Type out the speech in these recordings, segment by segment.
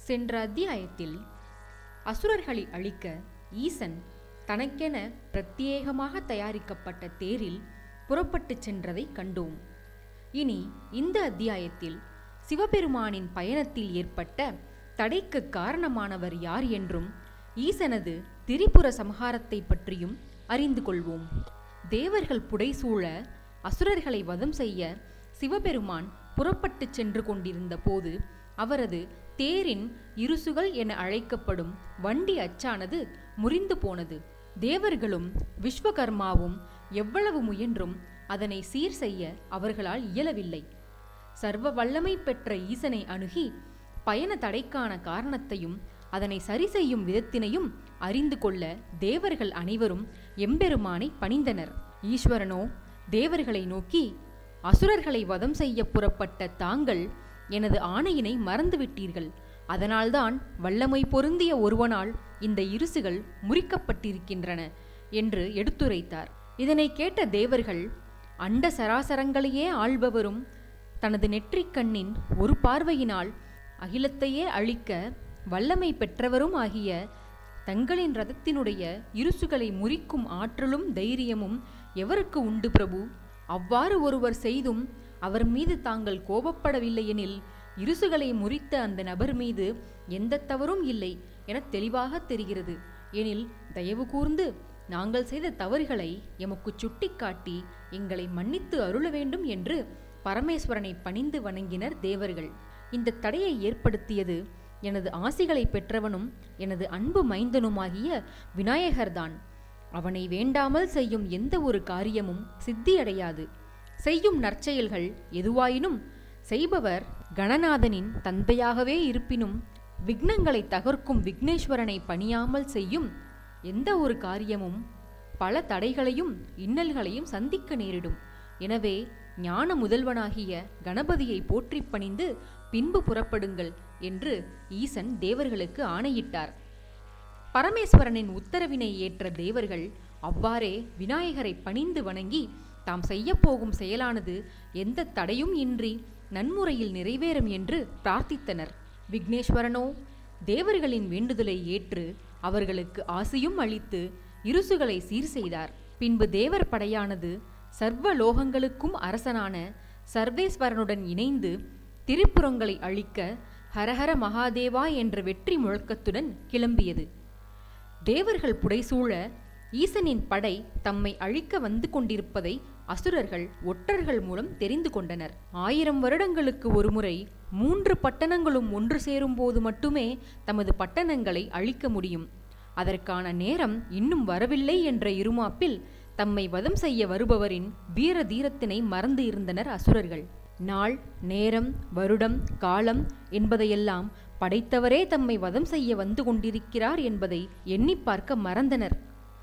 சென்ற அத்தியாயத்தில் அசுரர்களை அழிக்க ஈசன் தனக்கென பிரத்யேகமாக தயாரிக்கப்பட்ட தேரில் புறப்பட்டுச் சென்றதை கண்டோம் இனி இந்த அத்தியாயத்தில் சிவபெருமானின் பயணத்தில் ஏற்பட்ட தடைக்கு காரணமானவர் யார் என்றும் ஈசனது திரிபுர சம்ஹாரத்தை பற்றியும் அறிந்து கொள்வோம் தேவர்கள் புடைசூழ அசுரர்களை வதம் செய்ய சிவபெருமான் புறப்பட்டுச் சென்று கொண்டிருந்த போது அவரது தேரின் இருசுகள் என அழைக்கப்படும் வண்டி அச்சானது முறிந்து போனது தேவர்களும் விஸ்வகர்மாவும் எவ்வளவு முயன்றும் அதனை சீர் செய்ய அவர்களால் இயலவில்லை சர்வ வல்லமை பெற்ற ஈசனை அணுகி பயண தடைக்கான காரணத்தையும் அதனை சரி செய்யும் விதத்தினையும் அறிந்து கொள்ள தேவர்கள் அனைவரும் எம்பெருமானை பணிந்தனர் ஈஸ்வரனோ தேவர்களை நோக்கி அசுரர்களை வதம் செய்ய புறப்பட்ட தாங்கள் எனது ஆணையினை மறந்துவிட்டீர்கள் அதனால்தான் வல்லமை பொருந்திய ஒருவனால் இந்த இருசுகள் முறிக்கப்பட்டிருக்கின்றன என்று எடுத்துரைத்தார் இதனை கேட்ட தேவர்கள் அண்ட சராசரங்களையே ஆள்பவரும் தனது நெற்றிக் கண்ணின் ஒரு பார்வையினால் அகிலத்தையே அழிக்க வல்லமை பெற்றவரும் ஆகிய தங்களின் ரதத்தினுடைய இருசுகளை முறிக்கும் ஆற்றலும் தைரியமும் எவருக்கு உண்டு பிரபு அவ்வாறு ஒருவர் செய்தும் அவர் மீது தாங்கள் கோபப்படவில்லையெனில் இருசுகளை முறித்த அந்த நபர் மீது எந்த தவறும் இல்லை என தெளிவாக தெரிகிறது எனில் தயவு கூர்ந்து நாங்கள் செய்த தவறுகளை எமக்கு சுட்டிக்காட்டி எங்களை மன்னித்து அருள வேண்டும் என்று பரமேஸ்வரனை பணிந்து வணங்கினர் தேவர்கள் இந்த தடையை ஏற்படுத்தியது எனது ஆசிகளை பெற்றவனும் எனது அன்பு மைந்தனுமாகிய விநாயகர்தான் அவனை வேண்டாமல் செய்யும் எந்த ஒரு காரியமும் சித்தியடையாது செய்யும் நற்செயல்கள் எதுவாயினும் செய்பவர் கணநாதனின் தந்தையாகவே இருப்பினும் விக்னங்களை தகர்க்கும் விக்னேஸ்வரனை பணியாமல் செய்யும் எந்த ஒரு காரியமும் பல தடைகளையும் இன்னல்களையும் சந்திக்க நேரிடும் எனவே ஞான முதல்வனாகிய கணபதியை போற்றி பணிந்து பின்பு புறப்படுங்கள் என்று ஈசன் தேவர்களுக்கு ஆணையிட்டார் பரமேஸ்வரனின் உத்தரவினை ஏற்ற தேவர்கள் அவ்வாறே விநாயகரை பணிந்து வணங்கி தாம் செய்யப்போகும் செயலானது எந்த தடையும் இன்றி நன்முறையில் நிறைவேறும் என்று பிரார்த்தித்தனர் விக்னேஸ்வரனோ தேவர்களின் வேண்டுதலை ஏற்று அவர்களுக்கு ஆசையும் அளித்து இருசுகளை சீர் செய்தார் பின்பு தேவர் படையானது சர்வ லோகங்களுக்கும் அரசனான சர்வேஸ்வரனுடன் இணைந்து திரிபுரங்களை அழிக்க ஹரஹர மகாதேவா என்ற வெற்றி முழக்கத்துடன் கிளம்பியது தேவர்கள் புடைசூழ ஈசனின் படை தம்மை அழிக்க வந்து கொண்டிருப்பதை அசுரர்கள் ஒற்றர்கள் மூலம் தெரிந்து கொண்டனர் ஆயிரம் வருடங்களுக்கு ஒருமுறை மூன்று பட்டணங்களும் ஒன்று சேரும்போது மட்டுமே தமது பட்டணங்களை அழிக்க முடியும் அதற்கான நேரம் இன்னும் வரவில்லை என்ற இருமாப்பில் தம்மை வதம் செய்ய வருபவரின் வீர தீரத்தினை மறந்து இருந்தனர் அசுரர்கள் நாள் நேரம் வருடம் காலம் என்பதையெல்லாம் படைத்தவரே தம்மை வதம் செய்ய வந்து கொண்டிருக்கிறார் என்பதை எண்ணி பார்க்க மறந்தனர்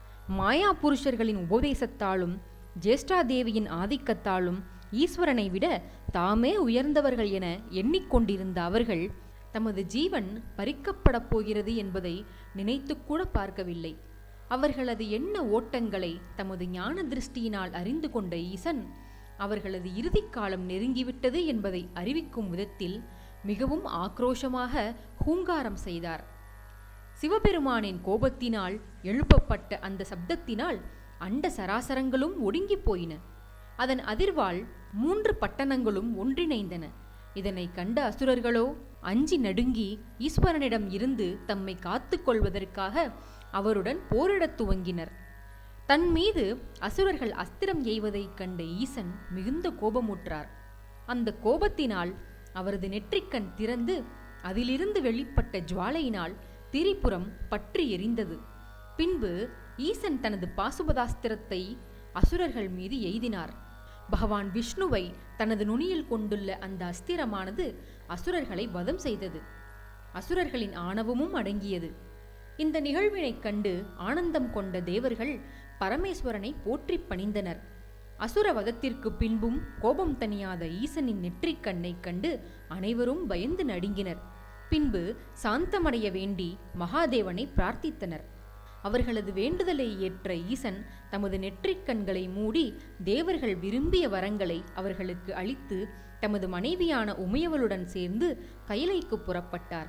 மாயா புருஷர்களின் உபதேசத்தாலும் ஜேஷ்டாதேவியின் ஆதிக்கத்தாலும் ஈஸ்வரனை விட தாமே உயர்ந்தவர்கள் என எண்ணிக்கொண்டிருந்த அவர்கள் தமது ஜீவன் பறிக்கப்படப் போகிறது என்பதை நினைத்துக்கூட பார்க்கவில்லை அவர்களது எண்ண ஓட்டங்களை தமது ஞான திருஷ்டியினால் அறிந்து கொண்ட ஈசன் அவர்களது இறுதிக் காலம் நெருங்கிவிட்டது என்பதை அறிவிக்கும் விதத்தில் மிகவும் ஆக்ரோஷமாக ஹூங்காரம் செய்தார் சிவபெருமானின் கோபத்தினால் எழுப்பப்பட்ட அந்த சப்தத்தினால் அண்ட சராசரங்களும் ஒடுங்கிப் போயின அதன் அதிர்வால் மூன்று பட்டணங்களும் ஒன்றிணைந்தன இதனை கண்ட அசுரர்களோ அஞ்சி நடுங்கி ஈஸ்வரனிடம் இருந்து தம்மை காத்து கொள்வதற்காக அவருடன் போரிடத் துவங்கினர் தன் மீது அசுரர்கள் அஸ்திரம் எய்வதைக் கண்ட ஈசன் மிகுந்த கோபமுற்றார் அந்த கோபத்தினால் அவரது நெற்றிக்கண் திறந்து அதிலிருந்து வெளிப்பட்ட ஜுவாலையினால் திரிபுரம் பற்றி எரிந்தது பின்பு ஈசன் தனது பாசுபதாஸ்திரத்தை அசுரர்கள் மீது எய்தினார் பகவான் விஷ்ணுவை தனது நுனியில் கொண்டுள்ள அந்த அஸ்திரமானது அசுரர்களை வதம் செய்தது அசுரர்களின் ஆணவமும் அடங்கியது இந்த நிகழ்வினைக் கண்டு ஆனந்தம் கொண்ட தேவர்கள் பரமேஸ்வரனை போற்றி பணிந்தனர் அசுரவதத்திற்கு பின்பும் கோபம் தணியாத ஈசனின் நெற்றிக் கண்ணைக் கண்டு அனைவரும் பயந்து நடுங்கினர் பின்பு சாந்தமடைய வேண்டி மகாதேவனை பிரார்த்தித்தனர் அவர்களது வேண்டுதலை ஏற்ற ஈசன் தமது நெற்றிக் கண்களை மூடி தேவர்கள் விரும்பிய வரங்களை அவர்களுக்கு அளித்து தமது மனைவியான உமையவளுடன் சேர்ந்து கைலைக்கு புறப்பட்டார்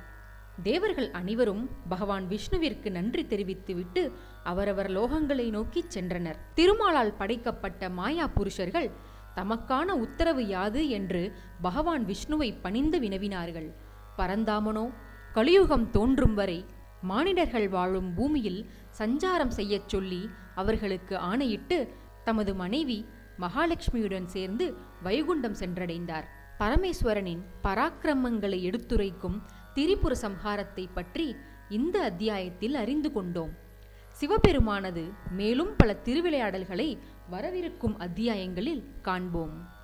தேவர்கள் அனைவரும் பகவான் விஷ்ணுவிற்கு நன்றி தெரிவித்துவிட்டு அவரவர் லோகங்களை நோக்கிச் சென்றனர் திருமாலால் படைக்கப்பட்ட மாயா புருஷர்கள் தமக்கான உத்தரவு யாது என்று பகவான் விஷ்ணுவை பணிந்து வினவினார்கள் பரந்தாமனோ கலியுகம் தோன்றும் வரை மானிடர்கள் வாழும் பூமியில் சஞ்சாரம் செய்யச் சொல்லி அவர்களுக்கு ஆணையிட்டு தமது மனைவி மகாலட்சுமியுடன் சேர்ந்து வைகுண்டம் சென்றடைந்தார் பரமேஸ்வரனின் பராக்கிரமங்களை எடுத்துரைக்கும் திரிபுர சம்ஹாரத்தை பற்றி இந்த அத்தியாயத்தில் அறிந்து கொண்டோம் சிவபெருமானது மேலும் பல திருவிளையாடல்களை வரவிருக்கும் அத்தியாயங்களில் காண்போம்